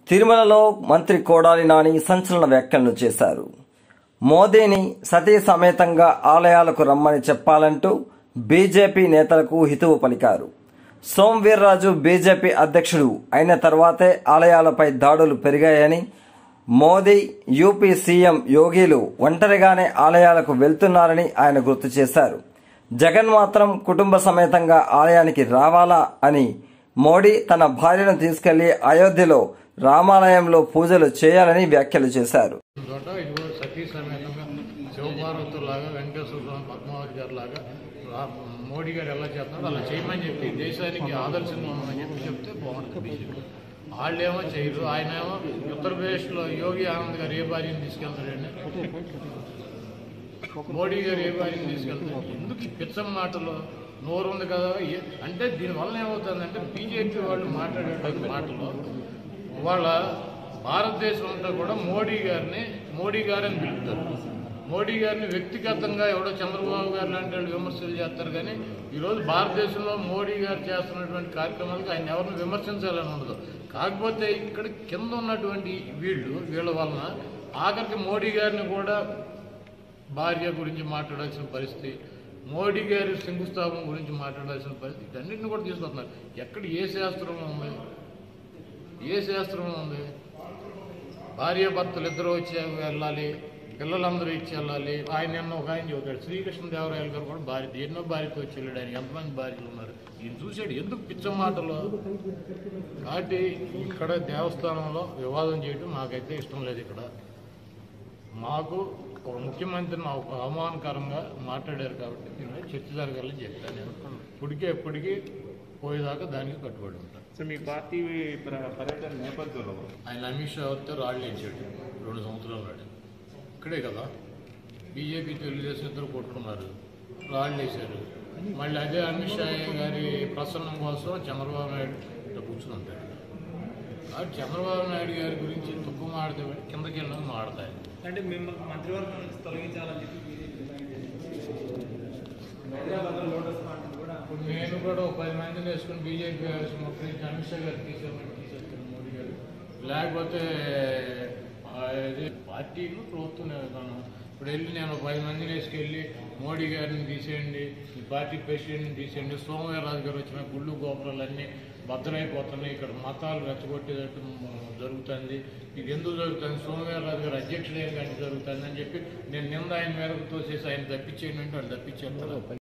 తిరుమలలో మంత్రి కోడాలి నాని సంచలన వ్యాఖ్యలను చేశారు మోదీని సతీ సమేతంగా ఆలయాలకు రమ్మని చెప్పాలంటూ బీజేపీ నేతలకు హితవు పలికారు సోమవీర్రాజు బీజేపీ అధ్యక్షుడు అయిన తర్వాతే ఆలయాలపై దాడులు పెరిగాయని మోదీ యూపీ సీఎం యోగిలు ఒంటరిగానే ఆలయాలకు వెళ్తున్నారని ఆయన గుర్తు చేశారు జగన్ మాత్రం కుటుంబ సమేతంగా ఆలయానికి రావాలా అని మోడీ తన భార్యను తీసుకెళ్లి అయోధ్యలో రామాలయంలో పూజలు చేయాలని వ్యాఖ్యలు చేశారు చోట ఇదిగో సతీ సమేతంగా శివపార్వతులాగా వెంకటేశ్వర స్వామి పద్మావతి గారు లాగా రా- మోడీ గారు ఎలా చేస్తున్నారు అలా చేయమని చెప్పి దేశానికి ఆదర్శంగా ఉండమని చెప్పి చెప్తే బాగుంటుంది బీజేపీ వాళ్ళేమో చేయరు ఆయన ఏమో ఉత్తరప్రదేశ్లో యోగి ఆనంద్ గారు ఏ భార్యను తీసుకెళ్తాడండి మోడీ గారు ఏ భార్యను తీసుకెళ్తారు ఎందుకు ఈ పిచ్చం మాటలు నోరు ఉంది కదా ఏ- అంటే దీనివల్ల ఏమవుతుందంటే బీజేపీ వాళ్ళు మాట్లాడేటువంటి మాటలు వాళ్ళ భారతదేశం అంతా కూడా మోడీ గారిని మోడీ గారని పిలుపుతారు మోడీ గారిని వ్యక్తిగతంగా ఎవడో చంద్రబాబు గారు లాంటి వాళ్ళు విమర్శలు చేస్తారు కానీ ఈరోజు భారతదేశంలో మోడీ గారు చేస్తున్నటువంటి కార్యక్రమాలకు ఆయన ఎవరిని విమర్శించాలని ఉండదు కాకపోతే ఇక్కడ కింద ఉన్నటువంటి వీళ్ళు వీళ్ళ వలన ఆఖరికి మోడీ గారిని కూడా భార్య గురించి మాట్లాడాల్సిన పరిస్థితి మోడీ గారి శంకుస్థాపన గురించి మాట్లాడాల్సిన పరిస్థితి ఇటన్నిటిని కూడా తీసుకొస్తున్నారు ఎక్కడ ఏ శాస్త్రంలో ఉంది ఏ శాస్త్రంలో ఉంది భార్య భర్తలు ఇద్దరు వచ్చి వెళ్ళాలి పిల్లలందరూ ఇచ్చి వెళ్ళాలి ఆయన ఎన్న ఒక ఆయన చెబుతాడు శ్రీకృష్ణదేవరాయలు గారు కూడా భార్య ఎన్నో భార్యతో వచ్చి వెళ్ళాడు ఆయన ఎంతమంది భార్యలు ఉన్నారు ఈయన చూశాడు ఎందుకు పిచ్చ మాటలు కాబట్టి ఇక్కడ దేవస్థానంలో వివాదం చేయడం నాకైతే ఇష్టం లేదు ఇక్కడ మాకు ఒక ముఖ్యమంత్రిని అవ- అవమానకరంగా మాట్లాడారు కాబట్టి దీని మీద చర్చ జరగాలని చెప్తాను నేను ఇప్పటికే ఎప్పటికీ పోయేదాకా దానికి కట్టుబడి ఉంటాను సో మీ పార్టీ ప్ర- పర్యటన నేపథ్యంలో ఆయన అమిత్ షా వస్తే రాళ్ళు వేసాడు రెండు సంవత్సరాలు నాడు ఇక్కడే కదా బీజేపీ తెలుగుదేశం ఇద్దరు కొట్టుకున్నారు రాళ్ళు వేశారు మళ్ళీ అదే అమిత్ షా గారి ప్రసన్నం కోసం చంద్రబాబు నాయుడు ఇట్లా కూర్చుని ఉంటాడు కాబట్టి చంద్రబాబు నాయుడు గారి గురించి తుక్కు మాడితే వాడు కిందకి వెళ్ళడం మాడతాయి అంటే మిమ్మల్ని మంత్రివర్గం నుంచి తొలగించాలని చెప్పి హైదరాబాద్ లోటస్ పార్టీ కూడా ఇప్పుడు నేను కూడా ఒక పది మందిని వేసుకుని బీజేపీ మొత్తం అమిత్ షా గారు తీసేమని తీసేస్తాను మోడీ గారు లేకపోతే ఆ, ఇది పార్టీలు ప్రభుత్వం విధానం ఇప్పుడు వెళ్ళి నేను ఒక పది మందిని వేసుకెళ్ళి మోడీ గారిని తీసేయండి ఈ పార్టీ ప్రెసిడెంట్ని తీసేయండి సోమవీరరాజు గారు వచ్చిన గుళ్ళు గోపురాలు అన్నీ భద్రైపోతున్నాయి ఇక్కడ మతాలు రెచ్చగొట్టేటట్టు జరుగుతుంది ఇది ఎందుకు జరుగుతుంది సోమవీరరాజు గారు అధ్యక్షుడే కానీ జరుగుతుంది అని చెప్పి నేను నింద ఆయన మేరకు తోసేసి ఆయన తప్పించేయండి అంటే వాళ్ళు తప్పించేస్తారు